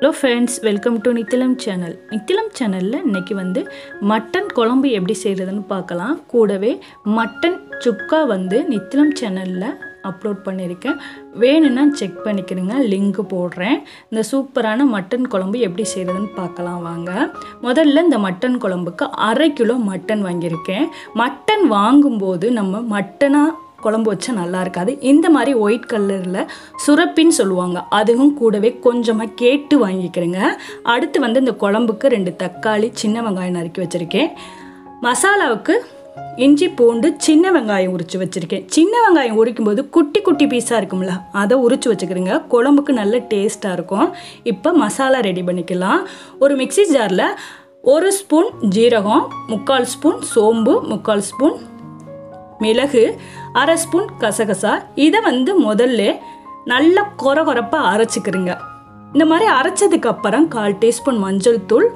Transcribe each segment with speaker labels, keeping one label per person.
Speaker 1: hello friends welcome to Nithilam channel Nithilam சேனலில் இன்றைக்கி வந்து மட்டன் குழம்பு எப்படி செய்கிறதுன்னு பார்க்கலாம் கூடவே மட்டன் சுக்கா வந்து நித்திலம் சேனலில் அப்லோட் பண்ணியிருக்கேன் வேணும்னா செக் பண்ணிக்கிறேங்க லிங்க் போடுறேன் இந்த சூப்பரான மட்டன் குழம்பு எப்படி செய்கிறதுன்னு பார்க்கலாம் வாங்க முதல்ல இந்த மட்டன் குழம்புக்கு அரை கிலோ மட்டன் வாங்கியிருக்கேன் மட்டன் வாங்கும்போது நம்ம மட்டனாக குழம்பு வச்சா நல்லா இருக்காது இந்த மாதிரி ஒயிட் கலரில் சுரப்பின்னு சொல்லுவாங்க அதுவும் கூடவே கொஞ்சமாக கேட்டு வாங்கிக்கிறேங்க அடுத்து வந்து இந்த குழம்புக்கு ரெண்டு தக்காளி சின்ன வெங்காயம் நறுக்கி வச்சுருக்கேன் மசாலாவுக்கு இஞ்சி பூண்டு சின்ன வெங்காயம் உரித்து வச்சுருக்கேன் சின்ன வெங்காயம் உரிக்கும் போது குட்டி குட்டி பீஸாக இருக்கும்ல அதை உரித்து வச்சுக்கிறேங்க குழம்புக்கு நல்ல டேஸ்ட்டாக இருக்கும் இப்போ மசாலா ரெடி பண்ணிக்கலாம் ஒரு மிக்சி ஜாரில் ஒரு ஸ்பூன் ஜீரகம் முக்கால் ஸ்பூன் சோம்பு முக்கால் ஸ்பூன் மிளகு அரை ஸ்பூன் கசகசா இதை வந்து முதல்ல நல்லா கொர கொரப்பாக அரைச்சிக்கிறீங்க இந்த மாதிரி அரைச்சதுக்கு அப்புறம் கால் டீஸ்பூன் மஞ்சள் தூள்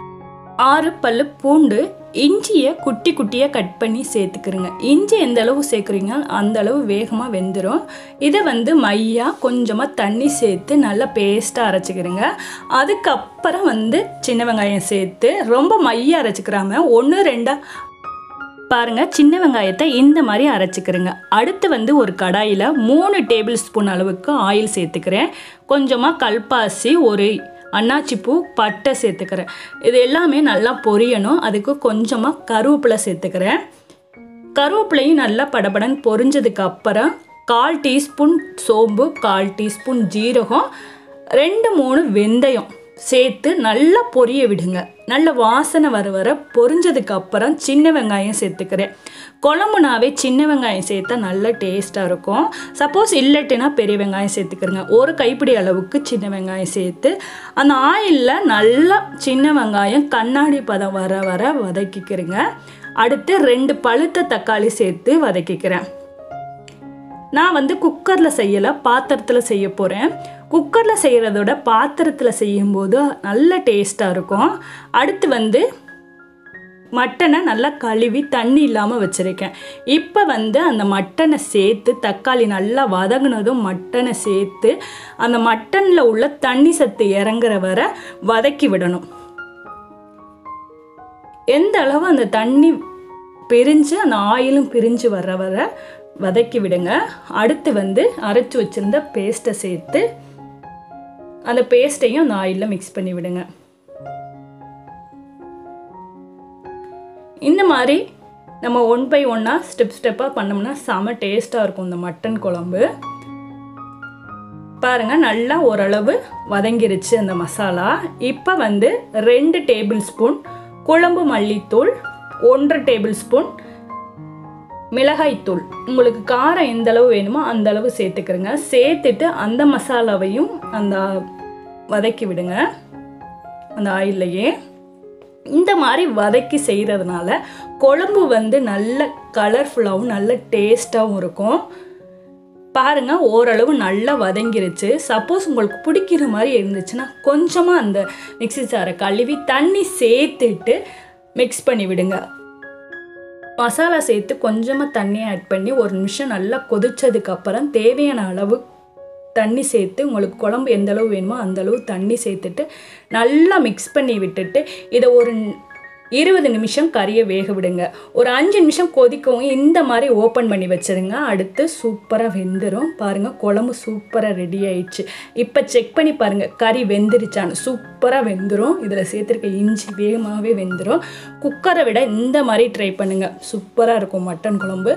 Speaker 1: ஆறு பல்லு பூண்டு இஞ்சியை குட்டி குட்டியாக கட் பண்ணி சேர்த்துக்கிறங்க இஞ்சி எந்த அளவு சேர்க்குறீங்க அந்த அளவு வேகமாக வெந்துடும் இதை வந்து மையாக கொஞ்சமாக தண்ணி சேர்த்து நல்லா பேஸ்ட்டாக அரைச்சிக்கிறங்க அதுக்கப்புறம் வந்து சின்ன வெங்காயம் சேர்த்து ரொம்ப மையாக அரைச்சிக்கிறாம ஒன்று ரெண்டாக பாருங்கள் சின்ன வெங்காயத்தை இந்த மாதிரி அரைச்சிக்கிறேங்க அடுத்து வந்து ஒரு கடாயில் மூணு டேபிள் ஸ்பூன் அளவுக்கு ஆயில் சேர்த்துக்கிறேன் கொஞ்சமாக கல்பாசி ஒரு அன்னாச்சி பூ பட்டை சேர்த்துக்கிறேன் இது எல்லாமே நல்லா பொரியணும் அதுக்கு கொஞ்சமாக கருவேப்பிலை சேர்த்துக்கிறேன் கருவேப்பிலையும் நல்லா படபடன்னு பொரிஞ்சதுக்கு அப்புறம் கால் டீஸ்பூன் சோம்பு கால் டீஸ்பூன் ஜீரகம் ரெண்டு மூணு வெந்தயம் சேர்த்து நல்லா பொரிய விடுங்க நல்ல வாசனை வர வர பொரிஞ்சதுக்கு அப்புறம் சின்ன வெங்காயம் சேர்த்துக்கிறேன் குழம்புனாவே சின்ன வெங்காயம் சேர்த்தா நல்ல டேஸ்ட்டாக இருக்கும் சப்போஸ் இல்லட்டினா பெரிய வெங்காயம் சேர்த்துக்கிறங்க ஒரு கைப்பிடி அளவுக்கு சின்ன வெங்காயம் சேர்த்து அந்த ஆயிலில் நல்லா சின்ன வெங்காயம் கண்ணாடி பதம் வர வர வதக்கிக்கிறேங்க அடுத்து ரெண்டு பழுத்த தக்காளி சேர்த்து வதக்கிக்கிறேன் நான் வந்து குக்கரில் செய்யலை பாத்திரத்தில் செய்ய போகிறேன் குக்கரில் செய்கிறதோட பாத்திரத்தில் செய்யும்போது நல்ல டேஸ்ட்டாக இருக்கும் அடுத்து வந்து மட்டனை நல்லா கழுவி தண்ணி இல்லாமல் வச்சுருக்கேன் இப்போ வந்து அந்த மட்டனை சேர்த்து தக்காளி நல்லா வதங்கினதும் மட்டனை சேர்த்து அந்த மட்டனில் உள்ள தண்ணி சத்து இறங்குற வர வதக்கி விடணும் எந்த அளவு அந்த தண்ணி பிரிஞ்சு அந்த ஆயிலும் பிரிஞ்சு வர வர வதக்கி விடுங்க அடுத்து வந்து அரைச்சி வச்சுருந்த பேஸ்ட்டை சேர்த்து அந்த பேஸ்ட்டையும் அந்த ஆயிலில் மிக்ஸ் பண்ணி விடுங்க இந்த மாதிரி நம்ம ஒன் பை ஒன்னாக ஸ்டெப் ஸ்டெப்பாக பண்ணோம்னா செம டேஸ்ட்டாக இருக்கும் இந்த மட்டன் குழம்பு பாருங்கள் நல்லா ஓரளவு வதங்கிருச்சு அந்த மசாலா இப்போ வந்து ரெண்டு டேபிள் ஸ்பூன் குழம்பு மல்லித்தூள் ஒன்றரை டேபிள் ஸ்பூன் மிளகாய்த்தூள் உங்களுக்கு காரம் எந்த அளவு வேணுமோ அந்த அளவு சேர்த்துக்கிறங்க சேர்த்துட்டு அந்த மசாலாவையும் அந்த வதக்கி விடுங்க அந்த ஆயிலையே இந்த மாதிரி வதக்கி செய்கிறதுனால குழம்பு வந்து நல்ல கலர்ஃபுல்லாகவும் நல்ல டேஸ்ட்டாகவும் இருக்கும் பாருங்கள் ஓரளவு நல்லா வதங்கிருச்சு சப்போஸ் உங்களுக்கு பிடிக்கிற மாதிரி இருந்துச்சுன்னா கொஞ்சமாக அந்த மிக்சி ஜாரை கழுவி தண்ணி சேர்த்துட்டு மிக்ஸ் பண்ணி விடுங்க மசாலா சேர்த்து கொஞ்சமாக தண்ணி ஆட் பண்ணி ஒரு நிமிஷம் நல்லா கொதிச்சதுக்கப்புறம் தேவையான அளவு தண்ணி சேர்த்து உங்களுக்கு குழம்பு எந்த அளவு வேணுமோ அந்த அளவு தண்ணி சேர்த்துட்டு நல்லா மிக்ஸ் பண்ணி விட்டுட்டு இதை ஒரு இருபது நிமிஷம் கறியை வேக விடுங்க ஒரு அஞ்சு நிமிஷம் கொதிக்கவும் இந்த மாதிரி ஓப்பன் பண்ணி வச்சுருங்க அடுத்து சூப்பராக வெந்துடும் பாருங்கள் குழம்பு சூப்பராக ரெடி ஆயிடுச்சு இப்போ செக் பண்ணி பாருங்கள் கறி வெந்துருச்சான்னு சூப்பராக வெந்துடும் இதில் சேர்த்துருக்க இஞ்சி வேகமாகவே வெந்துடும் குக்கரை விட இந்த மாதிரி ட்ரை பண்ணுங்கள் சூப்பராக இருக்கும் மட்டன் குழம்பு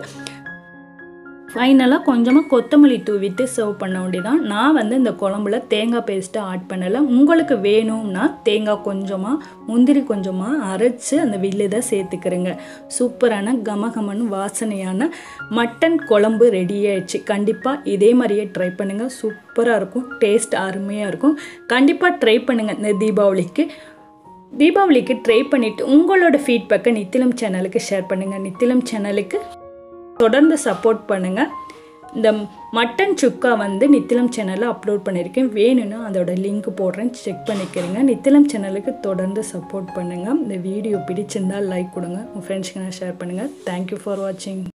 Speaker 1: ஃபைனலாக கொஞ்சமாக கொத்தமல்லி தூவிட்டு சர்வ் பண்ண வேண்டியதான் நான் வந்து இந்த குழம்புல தேங்காய் பேஸ்ட்டை ஆட் பண்ணலை உங்களுக்கு வேணும்னா தேங்காய் கொஞ்சமாக முந்திரி கொஞ்சமாக அரைச்சி அந்த வில்லுதை சேர்த்துக்கிறேங்க சூப்பரான கமகமன்னு வாசனையான மட்டன் குழம்பு ரெடி ஆயிடுச்சு கண்டிப்பாக இதே மாதிரியே ட்ரை பண்ணுங்கள் சூப்பராக இருக்கும் டேஸ்ட் அருமையாக இருக்கும் கண்டிப்பாக ட்ரை பண்ணுங்கள் இந்த தீபாவளிக்கு தீபாவளிக்கு ட்ரை பண்ணிவிட்டு உங்களோட ஃபீட்பேக்கை நித்திலம் சேனலுக்கு ஷேர் பண்ணுங்கள் நித்திலம் சேனலுக்கு தொடர்ந்து சப்போர்ட் பண்ணுங்கள் இந்த மட்டன் சுக்கா வந்து நித்திலம் சேனலில் அப்லோட் பண்ணியிருக்கேன் வேணும்னா அதோட லிங்க் போடுறேன் செக் பண்ணிக்கிறீங்க நித்திலம் சேனலுக்கு தொடர்ந்து சப்போர்ட் பண்ணுங்கள் இந்த வீடியோ பிடிச்சிருந்தால் லைக் கொடுங்க உங்கள் ஃப்ரெண்ட்ஸ்க்கு ஷேர் பண்ணுங்கள் தேங்க்யூ ஃபார் வாட்சிங்